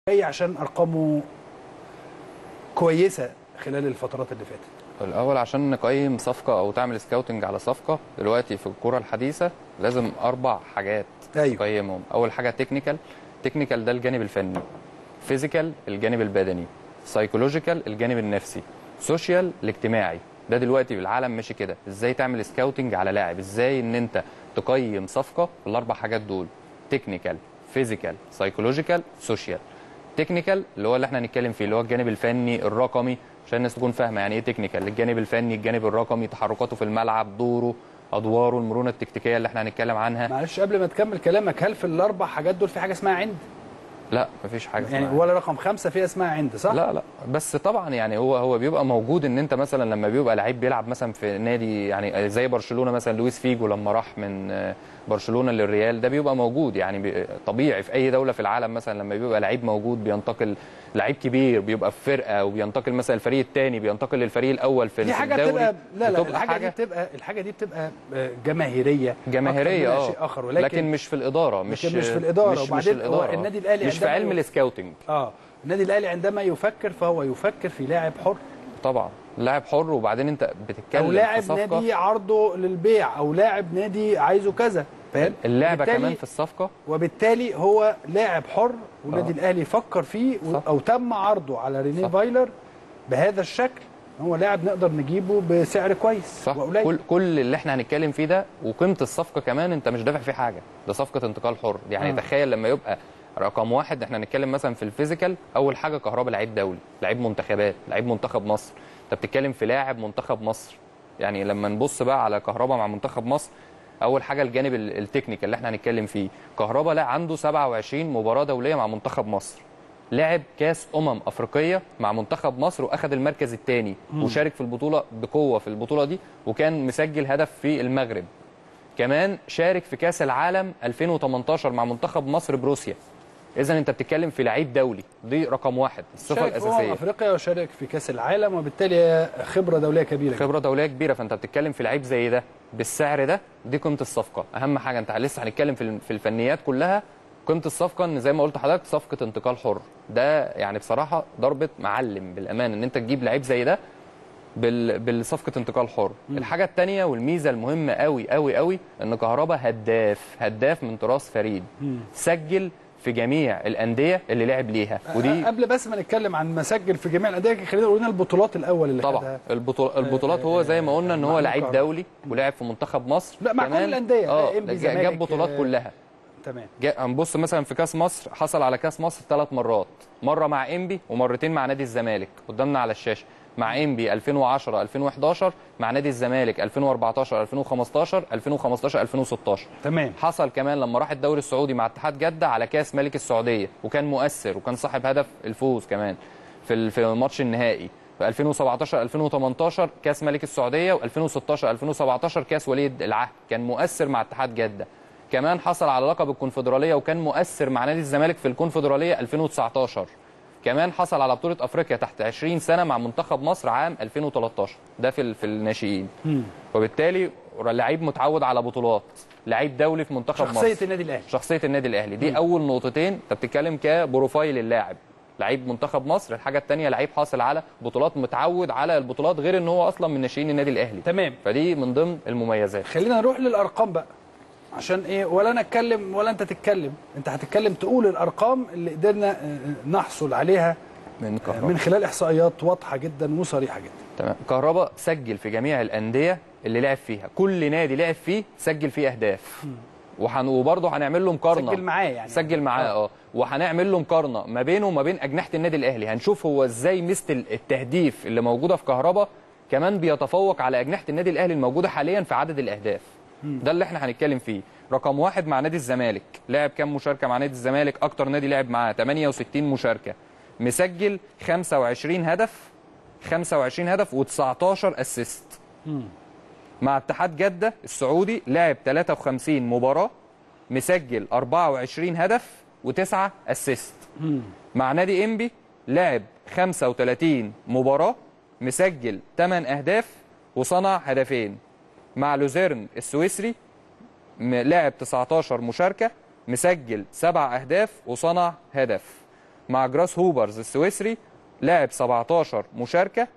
جاي عشان ارقامه كويسه خلال الفترات اللي فاتت الاول عشان نقيم صفقه او تعمل سكاوتنج على صفقه دلوقتي في الكره الحديثه لازم اربع حاجات أيوة. تقيمهم اول حاجه تكنيكال تكنيكال ده الجانب الفني فيزيكال الجانب البدني سايكولوجيكال الجانب النفسي سوشيال الاجتماعي ده دلوقتي العالم ماشي كده ازاي تعمل سكاوتنج على لاعب ازاي ان انت تقيم صفقه بالاربع حاجات دول تكنيكال فيزيكال سايكولوجيكال سوشيال تكنيكال اللي هو اللي احنا هنتكلم فيه اللي هو الجانب الفني الرقمي عشان الناس تكون فاهمه يعني ايه تكنيكال الجانب الفني الجانب الرقمي تحركاته في الملعب دوره ادواره المرونه التكتيكيه اللي احنا هنتكلم عنها معلش قبل ما تكمل كلامك هل في الاربع حاجات دول في حاجه اسمها عند لا مفيش حاجه يعني اسمها ولا رقم خمسة فيها اسمها عند صح لا لا بس طبعا يعني هو هو بيبقى موجود ان انت مثلا لما بيبقى لعيب بيلعب مثلا في نادي يعني زي برشلونه مثلا لويس فيجو لما راح من آه، برشلونه للريال ده بيبقى موجود يعني بي- طبيعي في اي دوله في العالم مثلا لما بيبقى لعيب موجود بينتقل لعيب كبير بيبقى في فرقه وبينتقل مثلا الفريق الثاني بينتقل للفريق الاول في دي في حاجه الدوري بتبقى لا لا بتبقى الحاجه دي بتبقى الحاجه دي بتبقى آه، جماهيريه جماهيريه أكتر من اه شيء اخر ولكن لكن مش في الاداره مش لكن مش في الإدارة، مش, مش وبعدين هو الإدارة. النادي الأهلي مش في عندما علم يو- السكاوتنج اه النادي الاهلي عندما يفكر فهو يفكر في لاعب حر طبعا لاعب حر وبعدين انت بتتكلم او في لاعب صفقة. نادي عرضه للبيع او لاعب نادي عايزه كذا فاهم اللعبه وبالتالي- كمان في الصفقه وبالتالي هو لاعب حر والنادي آه. الاهلي فكر فيه و- صح. او تم عرضه على رينيه صح. فايلر بهذا الشكل هو لاعب نقدر نجيبه بسعر كويس صح وقليل كل كل اللي احنا هنتكلم فيه ده وقيمه الصفقه كمان انت مش دافع فيه حاجه ده صفقه انتقال حر يعني آه. آه. تخيل لما يبقى رقم واحد احنا هنتكلم مثلا في الفيزيكال اول حاجه كهربا لعيب دولي لعيب منتخبات لعيب منتخب مصر انت بتتكلم في لاعب منتخب مصر يعني لما نبص بقى على كهربا مع منتخب مصر اول حاجه الجانب ال- التكنيكال اللي احنا هنتكلم فيه كهربا لا عنده 27 مباراه دوليه مع منتخب مصر لعب كاس امم افريقيه مع منتخب مصر واخذ المركز الثاني وشارك في البطوله بقوه في البطوله دي وكان مسجل هدف في المغرب كمان شارك في كاس العالم 2018 مع منتخب مصر بروسيا اذا انت بتتكلم في لعيب دولي دي رقم واحد الصفه شارك في أمم الاساسيه افريقيا وشارك في كاس العالم وبالتالي هي خبره دوليه كبيره خبره دوليه كبيره فانت بتتكلم في لعيب زي ده بالسعر ده دي قيمه الصفقه اهم حاجه انت لسه هنتكلم في في الفنيات كلها قيمه الصفقه ان زي ما قلت لحضرتك صفقه انتقال حر ده يعني بصراحه ضربه معلم بالامان ان انت تجيب لعيب زي ده بال... بالصفقه انتقال حر الحاجه الثانيه والميزه المهمه قوي قوي قوي ان كهربا هداف هداف من تراث فريد سجل في جميع الانديه اللي لعب ليها ودي قبل بس ما نتكلم عن مسجل في جميع الانديه خلينا نقول لنا البطولات الاول اللي طبعا خدها البطول... البطولات هو زي ما قلنا ان هو مع لعيب كهربا. دولي ولعب في منتخب مصر لا، مع كل كمان- الأندية. اه إنبي، جا- زمالك، جاب بطولات آه، كلها تمام جا- هنبص مثلا في كاس مصر حصل على كاس مصر ثلاث مرات مره مع انبي ومرتين مع نادي الزمالك قدامنا على الشاشه مع انبي 2010 2011 مع نادي الزمالك 2014 2015 2015 2016 تمام حصل كمان لما راح الدوري السعودي مع اتحاد جده على كاس ملك السعوديه وكان مؤثر وكان صاحب هدف الفوز كمان في ال- في الماتش النهائي في 2017 2018 كاس ملك السعوديه و2016 2017 كاس ولي العهد كان مؤثر مع اتحاد جده كمان حصل على لقب الكونفدراليه وكان مؤثر مع نادي الزمالك في الكونفدراليه 2019 كمان حصل على بطوله افريقيا تحت 20 سنه مع منتخب مصر عام 2013 ده في ال- في الناشئين وبالتالي لعيب متعود على بطولات لعيب دولي في منتخب مصر شخصيه النادي الاهلي شخصيه النادي الاهلي دي اول نقطتين انت بتتكلم كبروفايل اللاعب لعيب منتخب مصر الحاجه الثانيه لعيب حاصل على بطولات متعود على البطولات غير ان هو اصلا من ناشئين النادي الاهلي تمام فدي من ضمن المميزات خلينا نروح للارقام بقى عشان ايه ولا انا اتكلم ولا انت تتكلم انت هتتكلم تقول الارقام اللي قدرنا آه، نحصل عليها من آه، كهربا من خلال احصائيات واضحه جدا وصريحه جدا تمام كهربا سجل في جميع الانديه اللي لعب فيها كل نادي لعب فيه سجل فيه اهداف وحن... وبرضه هنعمل له مقارنه سجل معاه يعني سجل معاه اه وهنعمل له مقارنه ما بينه وما بين اجنحه النادي الاهلي هنشوف هو ازاي ميزه التهديف اللي موجوده في كهربا كمان بيتفوق على اجنحه النادي الاهلي الموجوده حاليا في عدد الاهداف ده اللي احنا هنتكلم فيه رقم واحد مع نادي الزمالك لعب كام مشاركه مع نادي الزمالك اكتر نادي لعب معاه 68 مشاركه مسجل 25 هدف 25 هدف و19 اسيست مع اتحاد جده السعودي لعب 53 مباراه مسجل 24 هدف و9 اسيست مع نادي انبي لعب 35 مباراه مسجل 8 اهداف وصنع هدفين مع لوزيرن السويسري م- لعب 19 مشاركه مسجل 7 اهداف وصنع هدف مع جراس هوبرز السويسري لعب 17 مشاركه